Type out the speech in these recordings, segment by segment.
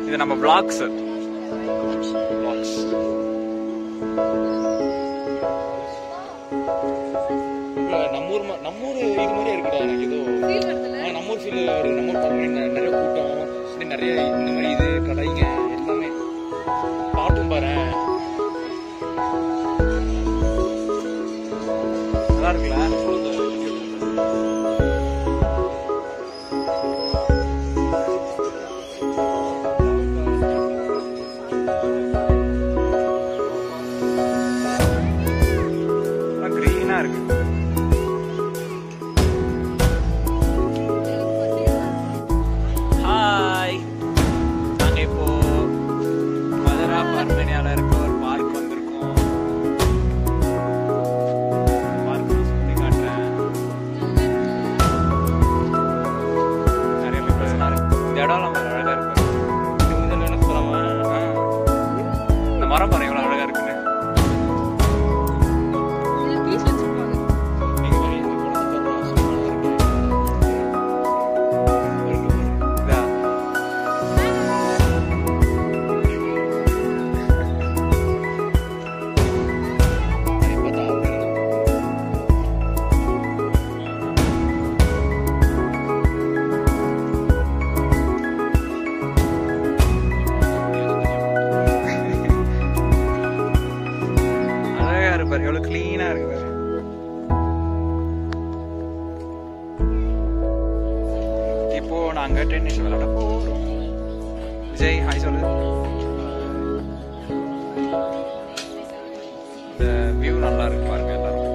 இது நம்ம vlogs vlogs இல்ல, நம்ம ஊர் மா- நம்ம ஊர் இது மாதிரியே இருக்குடா எனக்கு ஏதோ ஆ, நம்ம ஊர் ஃபீல் ஒரு நம்ம ஊர் பார்க்க நிறைய நிறைய கூட்டம் இப்படி நிறைய இந்த மாதிரி இது கடைங்க எல்லாமே பாட்டும் பாரு நல்லா இருக்குல்ல கிரீனா இருக்கு ஹாய் நாங்க இப்போ மதுரா பர்மேனியால இருக்க ஒரு பார்க் வந்திருக்கோம் பார்க் சுத்தி காட்டுறேன் நிறைய பீப்புள்ஸ்லாம் இருக்கு இந்த இடம் நம்ம அழகா இருக்கு இதில் என்ன போலாமா ஆ. இந்த மரம் பாருங்க எவ்வளவு அழகா இருக்குன்னு நீங்க வேற இந்த குளத்து பார்த்தா சூப்பரா இருக்கு இதா அதை பார்த்தா அழகா இருக்கு. அழகா இருப்பாரு எவ்வளவு கிளீனா இருக்கு பாரு. இப்போ நாங்க டென்னிஸ் விளையாட போறோம் விஜய் ஹாய் சொல்லு இந்த வியூ நல்லா இருக்கு பாருங்க எல்லாரும்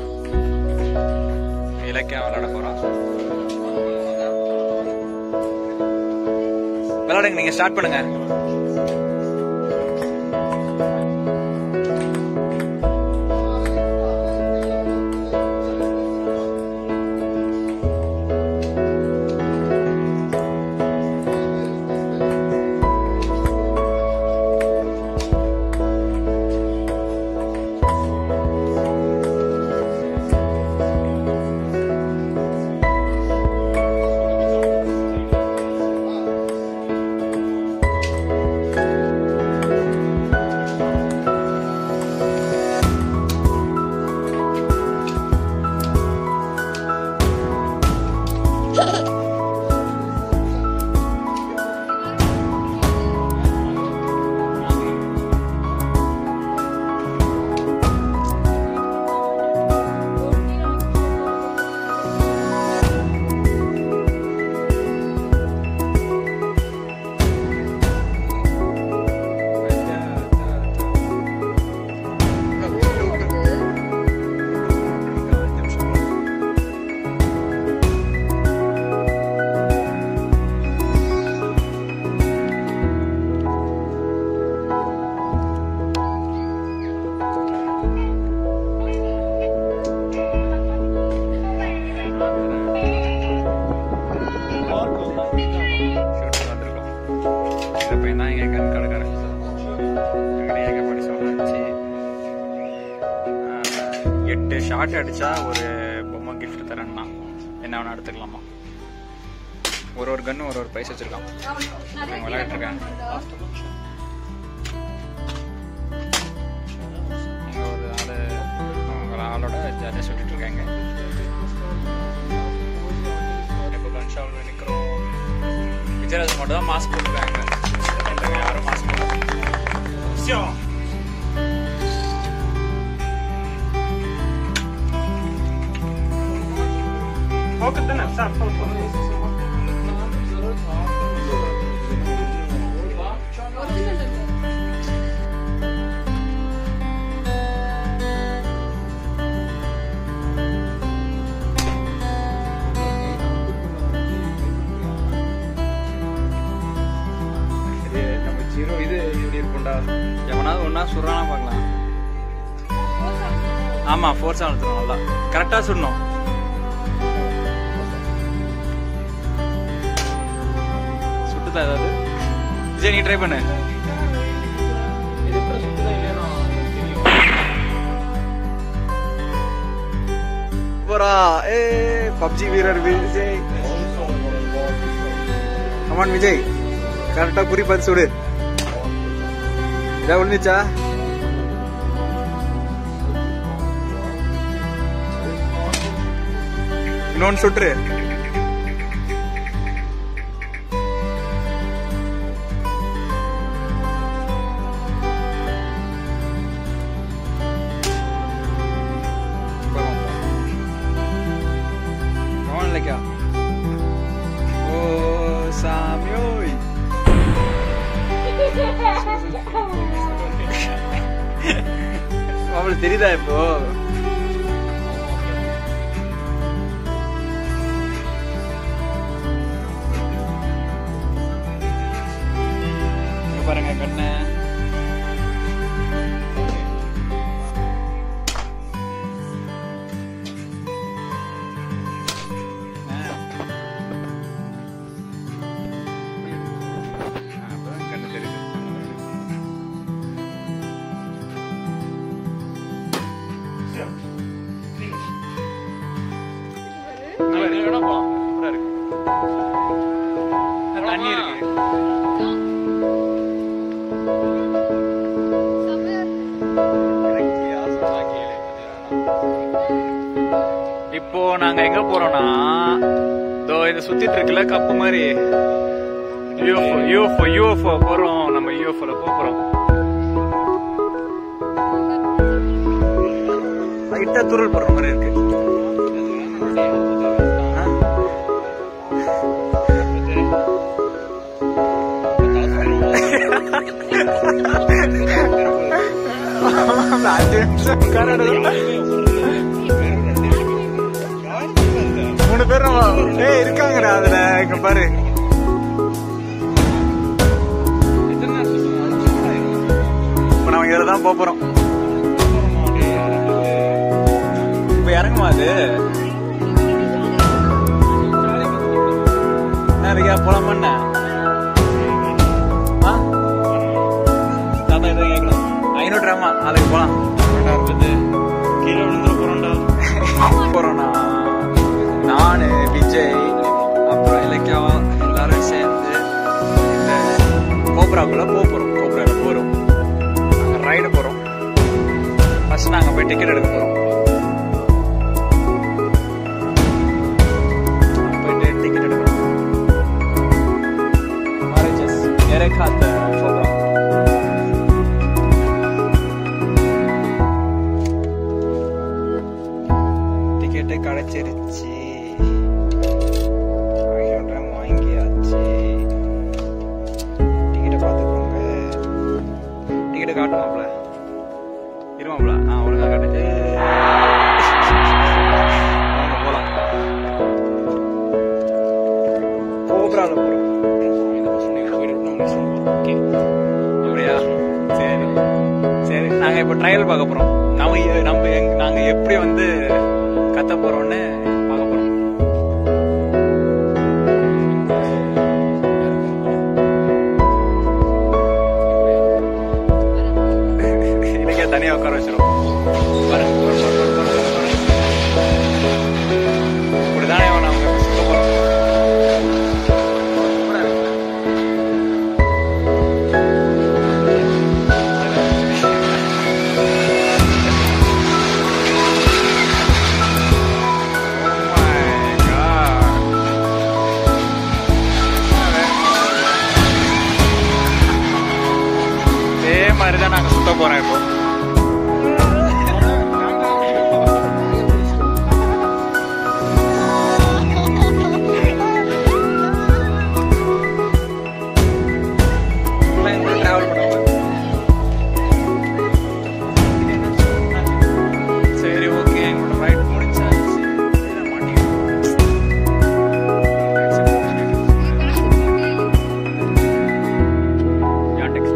இலக்கியம் விளையாட போறோம் விளையாடுங்க நீங்க ஸ்டார்ட் பண்ணுங்க ஷூட்டிங் வந்திருக்கோம் இந்த பையன் தான் எங்க கண் கடைக்காரன் என்கிட்ட ஏகப்பட்ட சொன்னாச்சு எட்டு ஷாட் அடிச்சா ஒரு பொம்மை கிஃப்ட் தரேன்னா என்ன வேணா எடுத்துக்கலாமா ஒரு ஒரு கன்னு ஒரு ஒரு ப்ரைஸ் வச்சிருக்கான் இவங்க விளையாட்டு இருக்காங்க இங்க ஒரு ஆளு அவங்க ஆளோட ஜாலியாக சுட்டிட்டு இருக்காங்க இப்போ கன் ஷாப்ல நிற்கிறோம் விஜயராஜ் மட்டும் தான் மாஸ்க் போட்டுருக்காங்க இல்லைங்க யாரும் மாஸ்க் போட்டு இது நம்ம ஜீரோ இது இப்படி இருக்கும்டா எவனாவது ஒன்றா சுடுறானா பார்க்கலாம் ஆமாம் ஃபோர்ஸாக அழுத்தணும் நல்லா கரெக்டாக சுடணும் சுட்டுதா ஏதாவது விஜய் நீ ட்ரை பண்ணு போறா ஏ பப்ஜி வீரர் விஜய் கமான் விஜய் கரெக்டா குறி பார்த்து சுடு இதா விழுந்துச்சா இன்னொன்னு சுட்டுரு இல்லைக்கா ஓ சாமியோய் அவளுக்கு தெரியுதா இப்போ இங்க பாருங்க கண்ணு அப்பதான் கண்ணு தெரியுது நல்லா இருக்கு. வேணா போலாம். சூப்பரா இருக்கு. ஆ, தண்ணி இருக்கு இப்போ நாங்க எங்க போறோம்னா இதோ இது சுத்திட்டு இருக்குல்ல கப்பு மாதிரி யூஎஃப்ஓ யூஎஃப்ஓ யூஎஃப்ஓ போறோம் நம்ம யூஎஃப்ஓல போறோம் லைட்டா துருள் போடுற மாதிரி இருக்கு ஆ? அஞ்சு நிமிஷம் உட்கார மூணு பேர் நம்ம ஏய் இருக்காங்கடா அதுல இங்க பாரு இப்ப நம்ம இதுல தான் போக போறோம் இப்ப இறங்குமா அது என்ன இருக்கியா போலாம் பண்ண தாத்தா எதுவும் கேட்கணும் ஐநூறு ரூபாமா அதுக்கு போலாம் கீழே விழுந்துட போறோம்டா போறோம்னா நானு விஜய் அப்புறம் இலக்கியாவா எல்லாரும் சேர்ந்து இந்த கோப்ராக்குள்ள போக போறோம் கோப்ரால போறோம் நாங்க ரைடு போறோம் ஃபர்ஸ்ட் நாங்க போய் டிக்கெட் எடுக்க போறோம் போயிட்டு டிக்கெட் எடுக்கணும் மேரேஜஸ் எரேகாத்த கோப்ரா டிக்கெட்டு கிடைச்சிருச்சு ஐநூறு ரூபாய் வாங்கியாச்சு டிக்கெட்டை பார்த்துக்கோங்க டிக்கெட்டை காட்டுமாப்ல இருமாப்ல ஆ ஒழுங்கா காட்டுச்சு வாங்க போலாம் கோப்ரால போறோம் அப்படியா சரி சரி நாங்க இப்ப ட்ரையல் பார்க்க போறோம் நம்ம எ- நம்ம எங்க- நாங்க எப்படி வந்து கத்த போறோம்னு பார்க்க போறோம் இன்னைக்கே தனியா உட்கார வச்சிரும் பாருங்க பாரு, பாரு, பாரு, பாரு, பாரு, பாரு. இப்படிதானே இவன் நம்ம இப்ப சுத்த போறோம் சூப்பரா இருக்குல்ல? Oh my God. இதே மாதிரி தான் நாங்க சுத்த போறோம் இப்போ டிராவல் பண்ணுவோம் சரி ஓகே எங்களோட ரைட் முடிச்சாச்சு இதுல மாட்டிக்கிட்டோம். யான் டெக்ஸ்ட்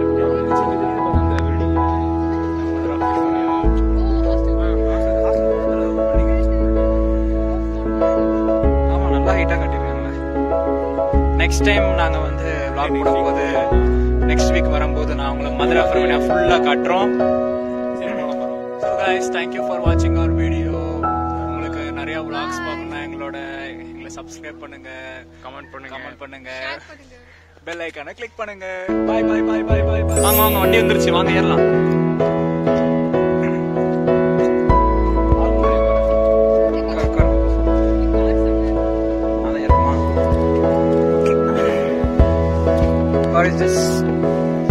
ஆமா நல்லா ஹைட்டா கட்டிருக்காங்க நெக்ஸ்ட் டைம் நாங்க வந்து vlog போடும்போது நெக்ஸ்ட் வீக் வரும்போது நான் உங்களுக்கு மதுரை ஃபர்மினா ஃபுல்லா காட்டுறோம் ஸோ கைஸ் தேங்க்யூ ஃபார் வாட்சிங் அவர் வீடியோ உங்களுக்கு நிறைய vlogs பார்க்கணும்னா எங்களோட எங்களை சப்ஸ்கிரைப் பண்ணுங்க கமெண்ட் பண்ணுங்க கமெண்ட் பண்ணுங்க பெல் ஐக்கானை கிளிக் பண்ணுங்க பாய் பாய் பாய் பாய் பாய் வாங்க வாங்க வண்டி வந்துருச்சு வாங்க ஏறலாம் உட்காரு, உட்காரு. அதான் ஏறுமா? What is this?